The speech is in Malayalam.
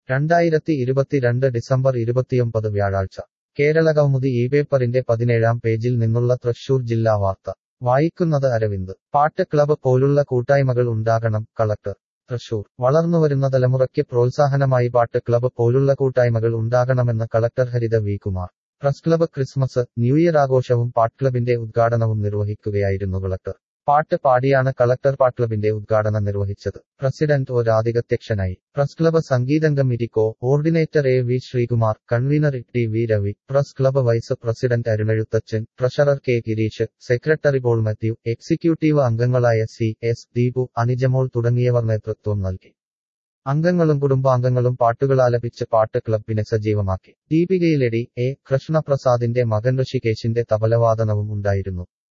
രണ്ടായിരത്തി ഇരുപത്തിരണ്ട് ഡിസംബർ ഇരുപത്തിയൊമ്പത് വ്യാഴാഴ്ച കേരളകൗമുദി ഈ പേപ്പറിന്റെ പതിനേഴാം പേജിൽ നിന്നുള്ള തൃശൂർ ജില്ലാ വാർത്ത വായിക്കുന്നത് അരവിന്ദ് പാട്ട് ക്ലബ് പോലുള്ള കൂട്ടായ്മകൾ ഉണ്ടാകണം കളക്ടർ തൃശൂർ വളർന്നുവരുന്ന തലമുറയ്ക്ക് പ്രോത്സാഹനമായി പാട്ട് ക്ലബ് പോലുള്ള കൂട്ടായ്മകൾ ഉണ്ടാകണമെന്ന് collector Haritha V Kumar press club Christmas new year ആഘോഷവും പാട്ട് ക്ലബിന്റെ ഉദ്ഘാടനവും നിർവഹിക്കുകയായിരുന്നു കളക്ടർ പാട്ട് പാടിയാണ് കളക്ടർ പാട്ട് ക്ലബിന്റെ ഉദ്ഘാടനം നിർവഹിച്ചത് പ്രസിഡന്റ് ഒ രാധികധ്യക്ഷനായി പ്രസ് ക്ലബ് സംഗീതം committee coordinator A V Sreekumar convener T V Ravi press club vice president അരുണെഴുത്തച്ഛൻ treasurer K Gireesh secretary Paul Mathew executive അംഗങ്ങളായ സി എസ് ദീപു അനിജമോൾ തുടങ്ങിയവർ നേതൃത്വം നൽകി അംഗങ്ങളും കുടുംബാംഗങ്ങളും പാട്ടുകളാലപിച്ച് പാട്ട് ക്ലബിനെ സജീവമാക്കി ദീപികയിലെടി എ കൃഷ്ണപ്രസാദിന്റെ മകൻ ഋഷികേശിന്റെ തബലവാദനവും ഉണ്ടായിരുന്നു